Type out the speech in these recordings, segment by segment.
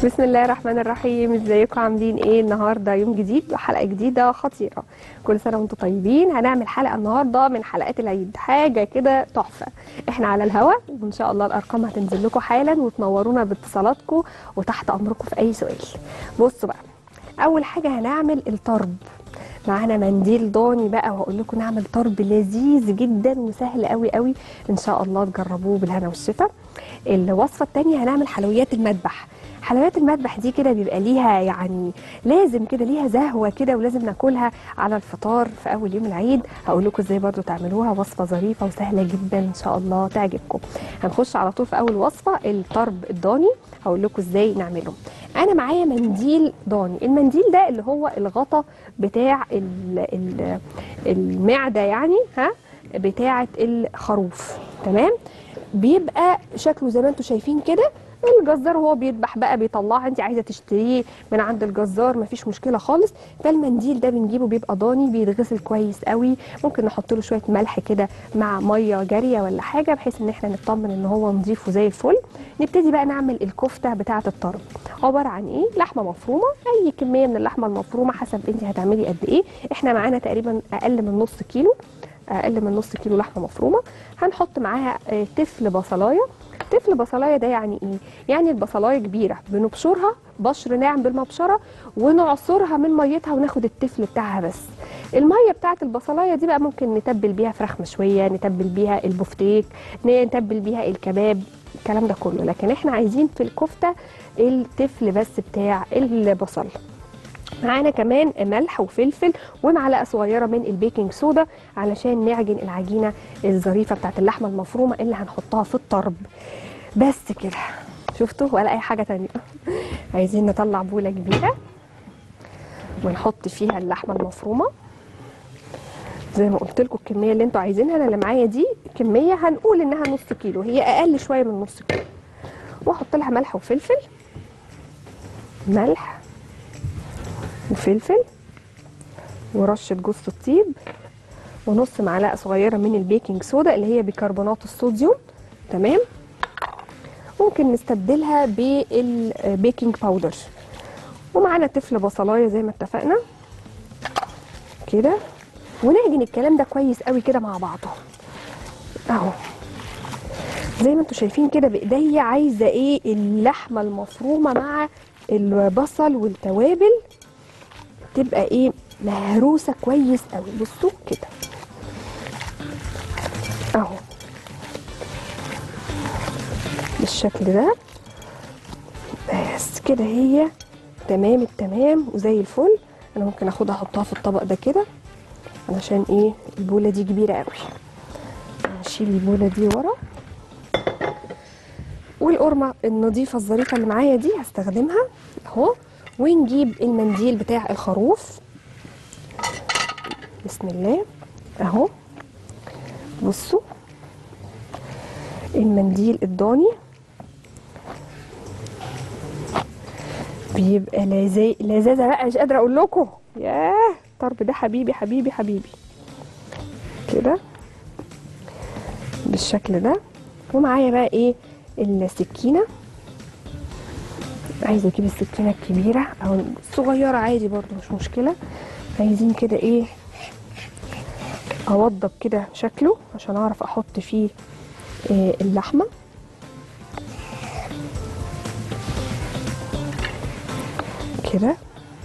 بسم الله الرحمن الرحيم ازيكم عاملين ايه النهارده يوم جديد وحلقه جديده خطيره كل سنه وانتم طيبين هنعمل حلقه النهارده من حلقات العيد حاجه كده تحفه احنا على الهوا وان شاء الله الارقام هتنزل لكم حالا وتنورونا باتصالاتكم وتحت امركم في اي سؤال بصوا بقى اول حاجه هنعمل الطرب معانا منديل ضاني بقى وهقول لكم نعمل طرب لذيذ جدا وسهل قوي قوي ان شاء الله تجربوه بالهنا والشفا الوصفه الثانيه هنعمل حلويات المذبح حلويات المذبح دي كده بيبقى ليها يعني لازم كده ليها زهوه كده ولازم ناكلها على الفطار في اول يوم العيد هقول لكم ازاي برضو تعملوها وصفه ظريفه وسهله جدا ان شاء الله تعجبكم هنخش على طول في اول وصفه الطرب الضاني هقول لكم ازاي نعمله انا معايا منديل ضاني المنديل ده اللي هو الغطا بتاع ال ال المعده يعني ها بتاعه الخروف تمام بيبقى شكله زي ما انتم شايفين كده الجزار وهو بيذبح بقى بيطلعها انت عايزه تشتريه من عند الجزار مفيش مشكله خالص فالمنديل ده بنجيبه بيبقى ضاني بيتغسل كويس قوي ممكن نحط له شويه ملح كده مع ميه جاريه ولا حاجه بحيث ان احنا نطمن ان هو نضيف وزي الفل نبتدي بقى نعمل الكفته بتاعه الطرب عباره عن ايه لحمه مفرومه اي كميه من اللحمه المفرومه حسب انت هتعملي قد ايه احنا معانا تقريبا اقل من نص كيلو اقل من نص كيلو لحمه مفرومه هنحط معاها تفل بصلايه تفل بصلايه ده يعني ايه يعني البصلايه كبيره بنبشرها بشر ناعم بالمبشره ونعصرها من ميتها وناخد التفل بتاعها بس الميه بتاعت البصلايه دي بقى ممكن نتبل بيها فراخ مشويه نتبل بيها البفتيك نتبل بيها الكباب الكلام ده كله لكن احنا عايزين في الكفته التفل بس بتاع البصل معانا كمان ملح وفلفل ومعلقه صغيره من البيكنج صودا علشان نعجن العجينه الظريفه بتاعت اللحمه المفرومه اللي هنحطها في الطرب بس كده شفتوا ولا اي حاجه تانية عايزين نطلع بوله كبيره ونحط فيها اللحمه المفرومه زي ما قلت لكم الكميه اللي انتوا عايزينها انا اللي معايا دي كميه هنقول انها نص كيلو هي اقل شويه من نص كيلو واحط لها ملح وفلفل ملح وفلفل ورشه جوز الطيب ونص معلقه صغيره من البيكنج صودا اللي هي بيكربونات الصوديوم تمام ممكن نستبدلها بالبيكنج باودر ومعانا تفل بصلايه زي ما اتفقنا كده ونعجن الكلام ده كويس قوي كده مع بعضه اهو زي ما انتم شايفين كده بايديا عايزه ايه اللحمه المفرومه مع البصل والتوابل تبقى ايه مهروسه كويس قوي بصوا كده اهو بالشكل ده بس كده هي تمام التمام وزي الفل انا ممكن اخدها احطها في الطبق ده كده علشان ايه البوله دي كبيره قوي هشيل البوله دي ورا والقرمه النظيفه الظريفه اللي معايا دي هستخدمها اهو ونجيب المنديل بتاع الخروف بسم الله اهو بصوا المنديل الضاني بيبقى لذي... لذاذه بقى مش قادره اقول لكم ياه الطرب ده حبيبي حبيبي حبيبي كده بالشكل ده ومعايا بقى ايه السكينه عايزه اجيب السكينه الكبيره او الصغيره عادي برضو مش مشكله عايزين كده ايه اوضب كده شكله عشان اعرف احط فيه إيه اللحمه كده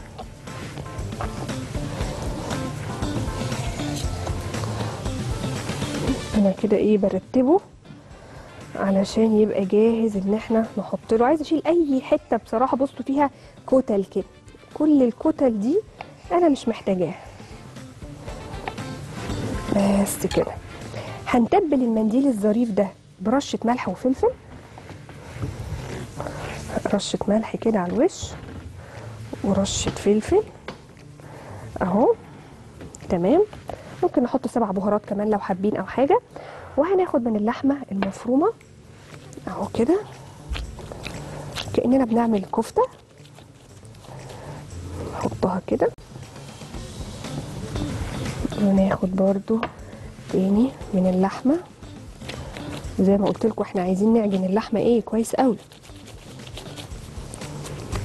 انا كده ايه برتبه علشان يبقى جاهز ان احنا نحط له عايزه اشيل اي حته بصراحه بصوا فيها كتل كده كل الكتل دي انا مش محتاجاها بس كده هنتبل المنديل الظريف ده برشه ملح وفلفل رشه ملح كده على الوش ورشه فلفل اهو تمام ممكن نحط سبع بهارات كمان لو حابين او حاجه وهناخد من اللحمه المفرومه اهو كده كاننا بنعمل كفته نحطها كده وناخد برضو تاني من اللحمه زي ما قلت لكم احنا عايزين نعجن اللحمه ايه كويس قوي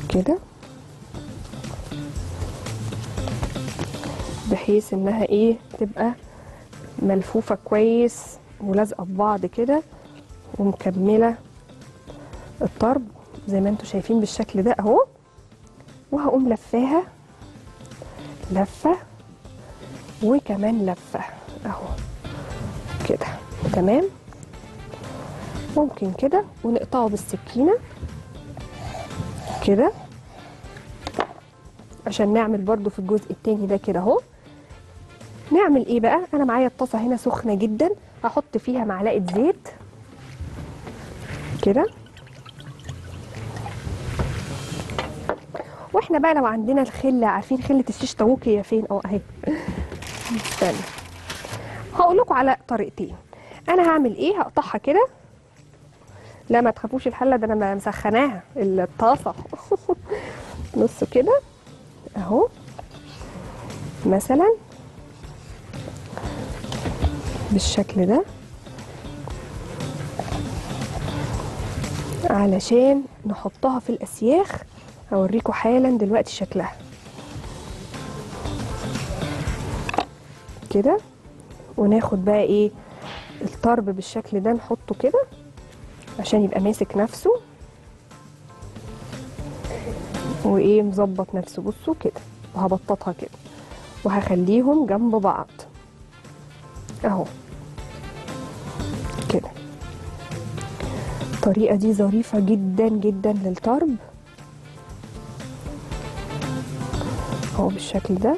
كده بحيث انها ايه تبقى ملفوفه كويس ولازقه في بعض كده ومكمله الطرب زي ما انتم شايفين بالشكل ده اهو وهقوم لفاها لفه وكمان لفه اهو كده تمام ممكن كده ونقطعه بالسكينه كده عشان نعمل برضو في الجزء التاني ده كده اهو نعمل ايه بقى انا معايا الطاسه هنا سخنه جدا هحط فيها معلقه زيت كده واحنا بقى لو عندنا الخله عارفين خله الشيش طاووق هي فين اه اهي استنى هقول لكم على طريقتين انا هعمل ايه هقطعها كده لا ما تخافوش الحله ده انا مسخناها الطاسه نص كده اهو مثلا بالشكل ده علشان نحطها في الاسياخ هوريكم حالا دلوقتي شكلها كده وناخد بقى ايه الطرب بالشكل ده نحطه كده عشان يبقى ماسك نفسه وايه مظبط نفسه بصوا كده وهبططها كده وهخليهم جنب بعض اهو كده الطريقه دي ظريفه جدا جدا للطرب اهو بالشكل ده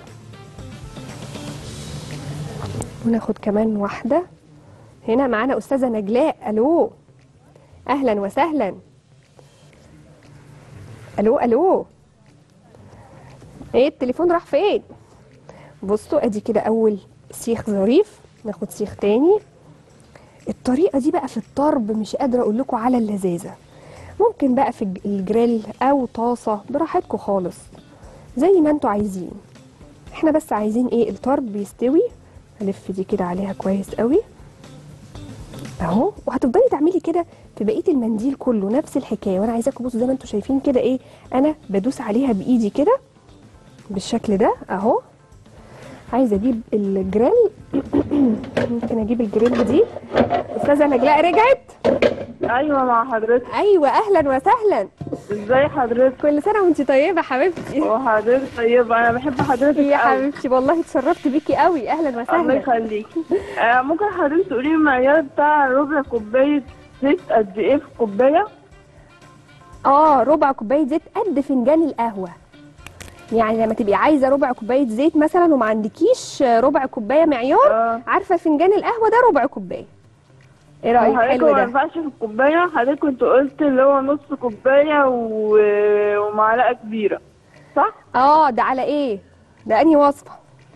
وناخد كمان واحده هنا معانا استاذه نجلاء الو اهلا وسهلا الو الو ايه التليفون راح فين بصوا ادي كده اول سيخ ظريف ناخد سيخ تاني الطريقه دي بقى في الطرب مش قادره اقول لكم على اللذاذه ممكن بقى في الج- الجريل او طاسه براحتكم خالص زي ما انتوا عايزين احنا بس عايزين ايه الطرب يستوي هلف دي كده عليها كويس قوي اهو وهتفضلي تعملي كده في بقيه المنديل كله نفس الحكايه وانا عايزاكم بصوا زي ما انتم شايفين كده ايه انا بدوس عليها بايدي كده بالشكل ده اهو عايزه اجيب الجريل ممكن اجيب الجريل دي استاذه نجلاء رجعت ايوه مع حضرتك ايوه اهلا وسهلا ازاي حضرتك كل سنه وانت طيبه حبيبتي وحضرتك طيبه انا بحب حضرتك يا قوي. حبيبتي والله اتشرفت بيكي قوي اهلا الله وسهلا يخليكي آه ممكن حضرتك تقولي لي المعيار بتاع ربع كوبايه زيت قد ايه في كوبايه اه ربع كوبايه زيت قد فنجان القهوه يعني لما تبقي عايزه ربع كوبايه زيت مثلا وما عندكيش ربع كوبايه معيار اه عارفه فنجان القهوه ده ربع كوبايه ايه رايك حضرتك حلو ما ده ينفعش في الكوبايه حضرتك كنت قلت اللي هو نص كوبايه و... ومعلقه كبيره صح؟ اه ده على ايه ده انهي وصفه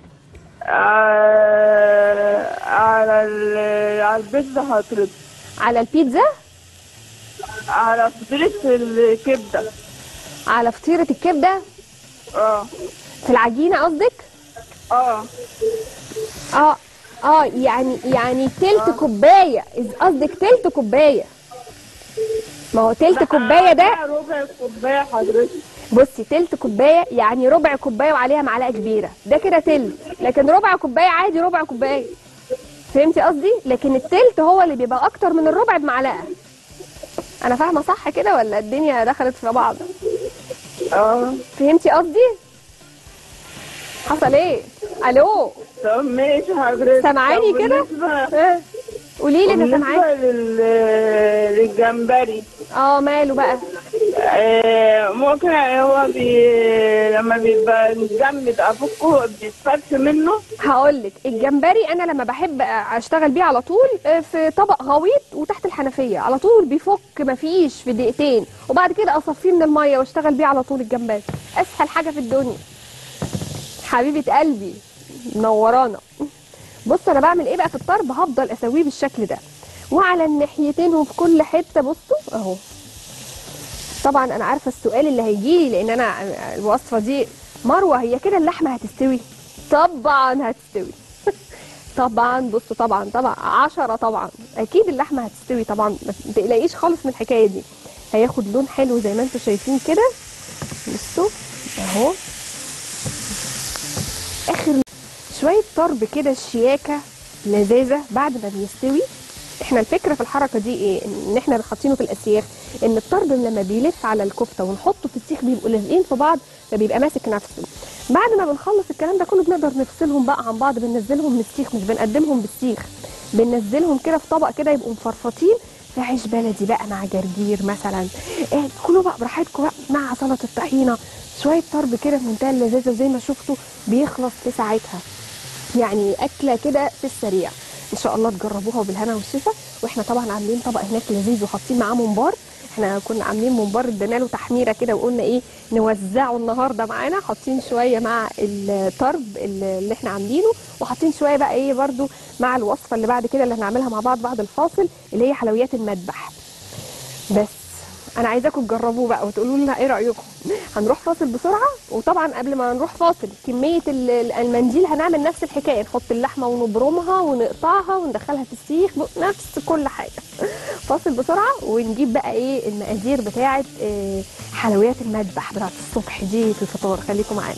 آه على ال... على البيتزا حضرتك على البيتزا على فطيره الكبده على فطيره الكبده اه في العجينه قصدك اه اه اه يعني يعني تلت كوبايه إز- قصدك تلت كوبايه ما هو تلت كوبايه ده ربع كوبايه حضرتك بصي تلت كوبايه يعني ربع كوبايه وعليها معلقه كبيره ده كده تلت لكن ربع كوبايه عادي ربع كوبايه فهمتي قصدي لكن التلت هو اللي بيبقى اكتر من الربع بمعلقه انا فاهمه صح كده ولا الدنيا دخلت في بعض اه فهمتي قصدي حصل ايه الو طب ماشي حضرتك سامعاني طب كده؟ بالنسبة- اه قولي لي انا سامعاكي بالنسبة لل... للجمبري اه ماله بقى آه، ممكن هو بي... لما بيبقى متجمد افكه بيتفك منه هقول لك الجمبري انا لما بحب اشتغل بيه على طول آه، في طبق غويط وتحت الحنفيه على طول بيفك مفيش في دقيقتين وبعد كده اصفيه من الميه واشتغل بيه على طول الجمبري اسهل حاجه في الدنيا حبيبه قلبي منورانا بصوا انا بعمل ايه بقى في الطرب هفضل اسويه بالشكل ده وعلى الناحيتين وفي كل حته بصوا اهو طبعا انا عارفه السؤال اللي هيجيلي لان انا الوصفه دي مروه هي كده اللحمه هتستوي طبعا هتستوي طبعا بصوا طبعا طبعا عشرة طبعا اكيد اللحمه هتستوي طبعا ما تقلقيش خالص من الحكايه دي هياخد لون حلو زي ما انتم شايفين كده بصوا اهو اخر شويه طرب كده الشياكه لذاذه بعد ما بيستوي احنا الفكره في الحركه دي ايه ان احنا حاطينه في الاسياخ ان الطرب لما بيلف على الكفته ونحطه في السيخ بيبقوا لازقين في بعض فبيبقى ماسك نفسه بعد ما بنخلص الكلام ده كله بنقدر نفصلهم بقى عن بعض بننزلهم من السيخ مش بنقدمهم بالسيخ بننزلهم كده في طبق كده يبقوا مفرفطين في عيش بلدي بقى مع جرجير مثلا إيه كلوا بقى براحتكم بقى مع سلطه الطحينه شويه طرب كده في منتهى اللذاذه زي ما شفتوا بيخلص في ساعتها يعني اكله كده في السريع ان شاء الله تجربوها بالهنا والشفا واحنا طبعا عاملين طبق هناك لذيذ وحاطين معاه ممبار احنا كنا عاملين ممبار ادينا له تحميره كده وقلنا ايه نوزعه النهارده معانا حاطين شويه مع الطرب اللي احنا عاملينه وحاطين شويه بقى ايه برده مع الوصفه اللي بعد كده اللي هنعملها مع بعض بعد الفاصل اللي هي حلويات المذبح بس انا عايزاكم تجربوه بقى وتقولوا لنا ايه رايكم هنروح فاصل بسرعه وطبعا قبل ما نروح فاصل كميه ال- ال- المنديل هنعمل نفس الحكايه نحط اللحمه ونبرمها ونقطعها وندخلها في السيخ نفس كل حاجه فاصل بسرعه ونجيب بقى ايه المقادير بتاعه إيه حلويات المذبح بتاعه الصبح دي في الفطار خليكم معانا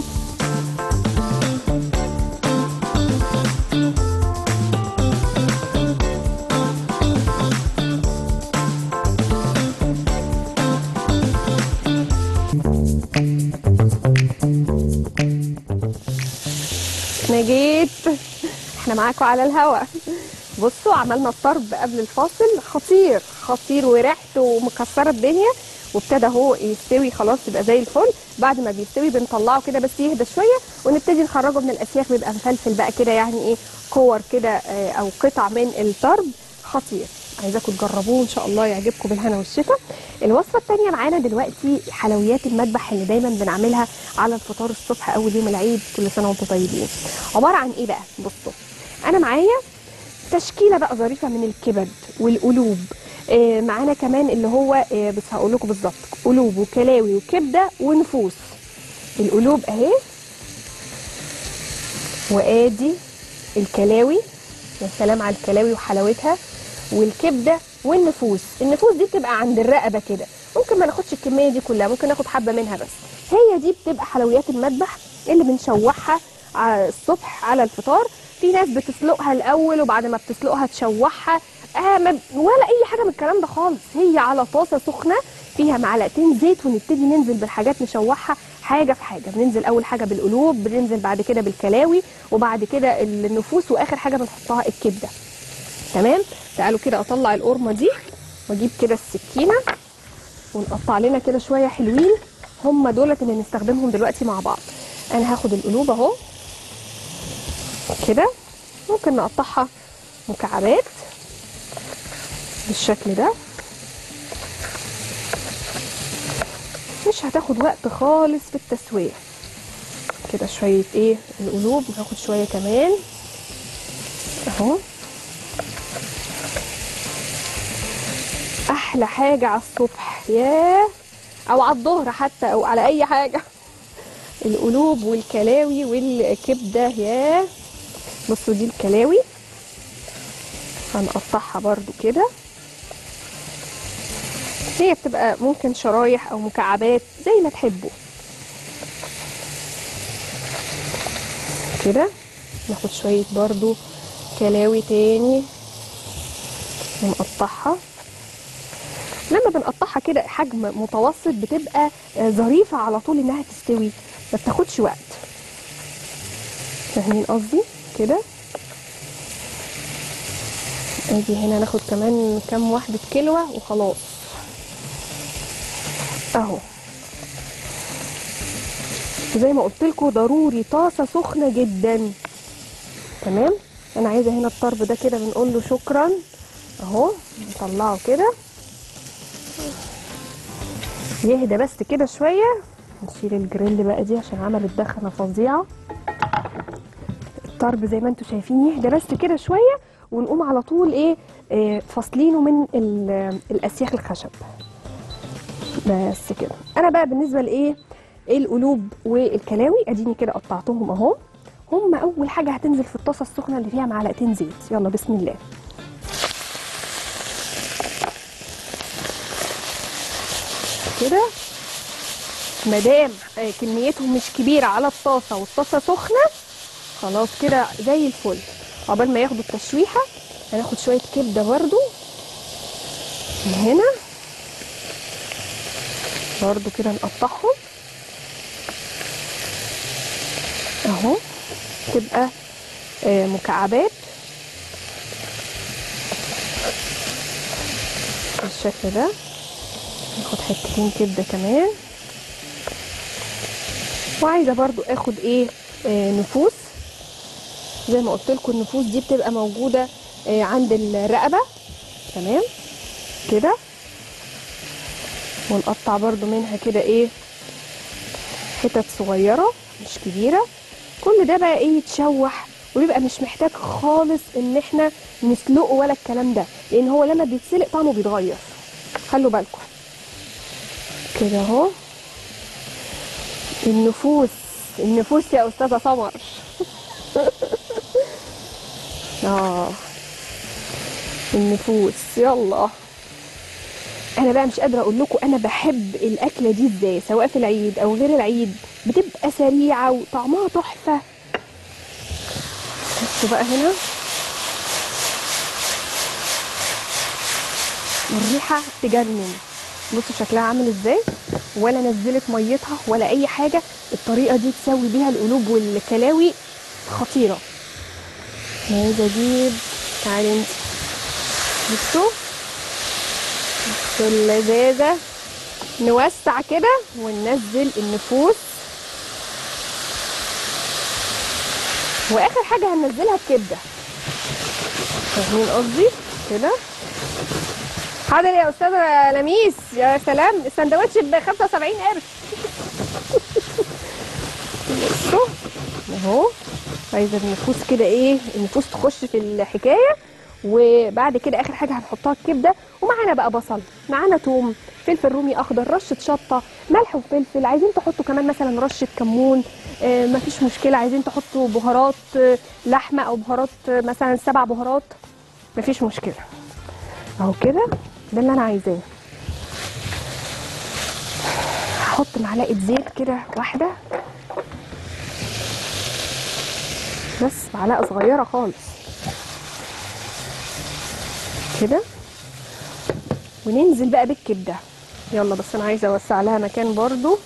انا جيت احنا معاكم على الهوا بصوا عملنا الطرب قبل الفاصل خطير خطير وريحته مكسره الدنيا وابتدى هو يستوي خلاص يبقى زي الفل بعد ما بيستوي بنطلعه كده بس يهدى شويه ونبتدي نخرجه من الاسياخ بيبقى مفلفل بقى كده يعني ايه كور كده آه، او قطع من الطرب خطير عايزاكم تجربوه ان شاء الله يعجبكم بالهنا والشفا الوصفه الثانيه معانا دلوقتي حلويات المذبح اللي دايما بنعملها على الفطار الصبح اول يوم العيد كل سنه وانتم طيبين عباره عن ايه بقى بصوا انا معايا تشكيله بقى ظريفه من الكبد والقلوب آه، معانا كمان اللي هو آه، بس هقول لكم بالظبط قلوب وكلاوي وكبده ونفوس القلوب اهي وادي الكلاوي يا سلام على الكلاوي وحلاوتها والكبده والنفوس النفوس دي بتبقى عند الرقبه كده ممكن ما ناخدش الكميه دي كلها ممكن ناخد حبه منها بس هي دي بتبقى حلويات المذبح اللي بنشوحها على الصبح على الفطار في ناس بتسلقها الاول وبعد ما بتسلقها تشوحها آه ما ولا اي حاجه من الكلام ده خالص هي على طاسه سخنه فيها معلقتين زيت ونبتدي ننزل بالحاجات نشوحها حاجه في حاجه بننزل اول حاجه بالقلوب بننزل بعد كده بالكلاوي وبعد كده النفوس واخر حاجه بنحطها الكبده تمام تعالوا كده اطلع القرمه دي واجيب كده السكينه ونقطع لنا كده شويه حلوين هم دولت اللي نستخدمهم دلوقتي مع بعض انا هاخد القلوب اهو كده ممكن نقطعها مكعبات بالشكل ده مش هتاخد وقت خالص في التسويه كده شويه ايه القلوب ناخد شويه كمان اهو احلى حاجه على الصبح ياه او على الظهر حتى او على اي حاجه القلوب والكلاوي والكبده ياه بصوا دي الكلاوي هنقطعها برضو كده هي بتبقى ممكن شرايح او مكعبات زي ما تحبوا كده ناخد شوية برضو كلاوي تاني ونقطعها لما بنقطعها كده حجم متوسط بتبقى آه، ظريفة على طول انها تستوي ما بتاخدش وقت فاهمين قصدي كده ادي هنا ناخد كمان كام واحدة كلوة وخلاص اهو زي ما قلت لكم ضروري طاسة سخنة جدا تمام انا عايزة هنا الطرب ده كده بنقول له شكرا اهو نطلعه كده يهدى بس كده شوية نشيل الجريل بقى دي عشان عملت دخنة فظيعة الطرب زي ما انتم شايفين يهدى بس كده شوية ونقوم على طول ايه, إيه فاصلينه من ال- الاسياخ الخشب بس كده انا بقى بالنسبه لايه القلوب والكلاوي اديني كده قطعتهم اهو هم اول حاجه هتنزل في الطاسه السخنه اللي فيها معلقتين زيت يلا بسم الله كده مادام آه، كميتهم مش كبيره على الطاسه والطاسه سخنه خلاص كده زي الفل عقبال ما ياخدوا التشويحه هناخد شويه كبده برضو من هنا برضو كده نقطعهم اهو تبقى آه، مكعبات بالشكل ده ناخد حتتين كبده كمان وعايزه برضو اخد ايه آه نفوس زي ما قلت لكم النفوس دي بتبقى موجوده آه عند الرقبه تمام كده ونقطع برضو منها كده ايه حتت صغيره مش كبيره كل ده بقى ايه يتشوح ويبقى مش محتاج خالص ان احنا نسلقه ولا الكلام ده لان هو لما بيتسلق طعمه بيتغير خلوا بالكم كده اهو النفوس النفوس يا استاذه سمر اه النفوس يلا انا بقى مش قادره اقول لكم انا بحب الاكله دي ازاي سواء في العيد او غير العيد بتبقى سريعه وطعمها تحفه بصوا بقى هنا والريحه تجنن بصوا شكلها عامل ازاي ولا نزلت ميتها ولا اي حاجه الطريقه دي تسوي بيها القلوب والكلاوي خطيره عايزه اجيب تعالي انت بصوا بصوا اللذاذه نوسع كده وننزل النفوس واخر حاجه هننزلها الكبده فاهمين قصدي كده حاضر يا استاذه لميس يا سلام السندوتش ب 75 قرش بصوا اهو عايزه النفوس كده ايه النفوس تخش في الحكايه وبعد كده اخر حاجه هنحطها الكبده ومعانا بقى بصل معانا توم فلفل رومي اخضر رشه شطه ملح وفلفل عايزين تحطوا كمان مثلا رشه كمون آه مفيش مشكله عايزين تحطوا بهارات آه، لحمه او بهارات آه، مثلا سبع بهارات مفيش مشكله اهو كده ده اللي انا عايزاه هحط معلقه زيت كده واحده بس معلقه صغيره خالص كده وننزل بقى بالكبده يلا بس انا عايزه اوسع لها مكان برضو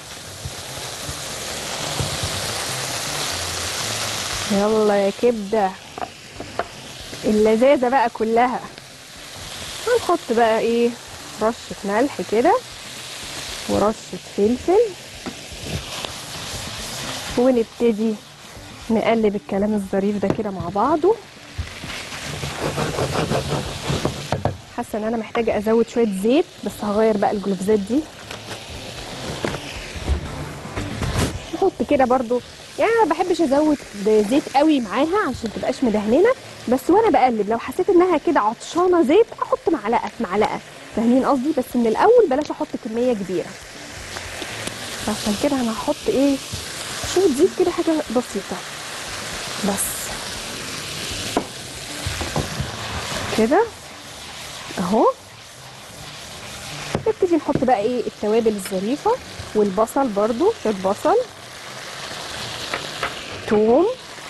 يلا يا كبده اللذاذه بقى كلها هنحط بقى ايه رشه ملح كده ورشه فلفل ونبتدي نقلب الكلام الظريف ده كده مع بعضه حاسه ان انا محتاجه ازود شويه زيت بس هغير بقى الجلوفزات دي نحط كده برضو يعني انا ما بحبش ازود زيت قوي معاها عشان تبقاش مدهننه بس وانا بقلب لو حسيت انها كده عطشانه زيت احط معلقه في معلقه فاهمين قصدي بس من الاول بلاش احط كميه كبيره عشان كده انا هحط ايه شويه زيت كده حاجه بسيطه بس كده اهو نبتدي نحط بقى ايه التوابل الظريفه والبصل برضو شويه بصل توم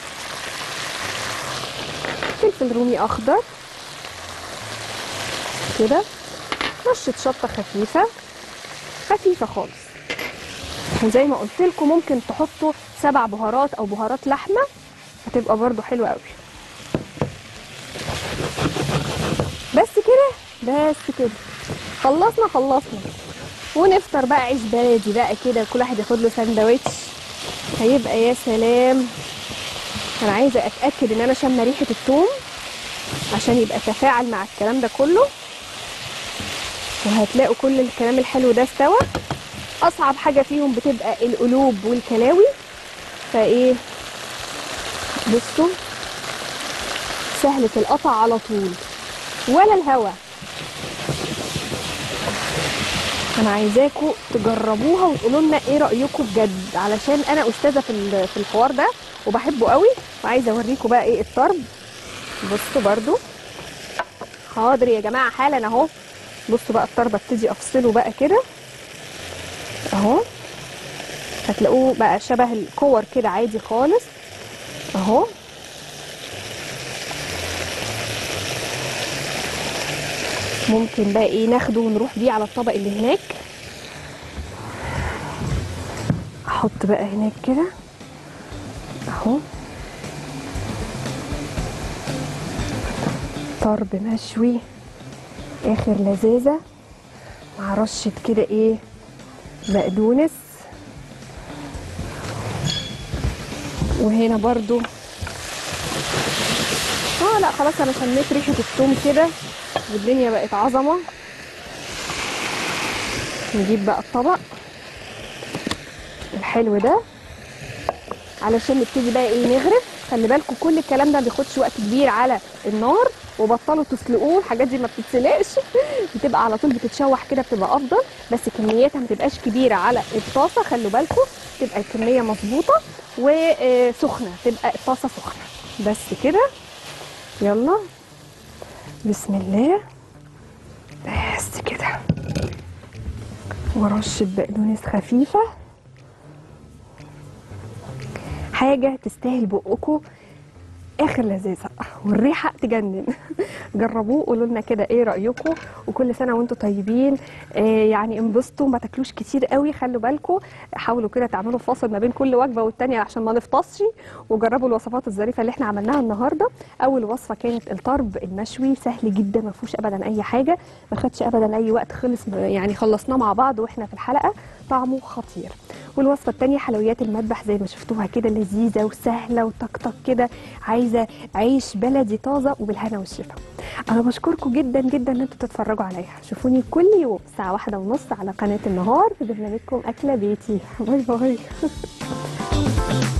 فلفل رومي اخضر كده رشه شطه خفيفه خفيفه خالص وزي ما قلت لكم ممكن تحطوا سبع بهارات او بهارات لحمه هتبقى برضو حلوه قوي بس كده بس كده خلصنا خلصنا ونفطر بقى عيش بلدي بقى كده كل واحد ياخد له سندوتش هيبقى يا سلام انا عايزه اتاكد ان انا شامه ريحه الثوم عشان يبقى تفاعل مع الكلام ده كله وهتلاقوا كل الكلام الحلو ده استوى اصعب حاجه فيهم بتبقى القلوب والكلاوي فايه بصوا سهله القطع على طول ولا الهوا انا عايزاكم تجربوها وتقولوا لنا ايه رايكم بجد علشان انا استاذه في ال- في الحوار ده وبحبه قوي وعايزه اوريكم بقى ايه الطرب بصوا برضو حاضر يا جماعه حالا اهو بصوا بقى الطرب ابتدي افصله بقى كده اهو هتلاقوه بقى شبه الكور كده عادي خالص اهو ممكن بقى ايه ناخده ونروح بيه على الطبق اللي هناك احط بقى هناك كده اهو طرب مشوي اخر لذاذه مع رشه كده ايه بقدونس وهنا برضو اه لا خلاص انا شميت ريحه الثوم كده والدنيا بقت عظمه نجيب بقى الطبق الحلو ده علشان نبتدي بقى ايه نغرف خلي بالكم كل الكلام ده ما بياخدش وقت كبير على النار وبطلوا تسلقوه الحاجات دي ما بتتسلقش بتبقى على طول بتتشوح كده بتبقى افضل بس كمياتها ما تبقاش كبيره على الطاسه خلوا بالكم تبقى الكميه مظبوطه وسخنه تبقى الطاسه سخنه بس كده يلا بسم الله بس كده ورشه بقدونس خفيفه حاجه تستاهل بقكم اخر لذاذه والريحه تجنن جربوه قولوا لنا كده ايه رايكم وكل سنه وانتم طيبين آه يعني انبسطوا ما تاكلوش كتير قوي خلوا بالكم حاولوا كده تعملوا فاصل ما بين كل وجبه والتانيه عشان ما نفطسش وجربوا الوصفات الظريفه اللي احنا عملناها النهارده اول وصفه كانت الطرب المشوي سهل جدا ما فيهوش ابدا اي حاجه ما خدش ابدا اي وقت خلص يعني خلصناه مع بعض واحنا في الحلقه طعمه خطير والوصفه الثانيه حلويات المذبح زي ما شفتوها كده لذيذه وسهله وطقطق كده عايزه عيش بلدي طازه وبالهنا والشفا انا بشكركم جدا جدا ان انتوا تتفرجوا عليا شوفوني كل يوم الساعه واحدة ونص على قناه النهار في برنامجكم اكله بيتي باي باي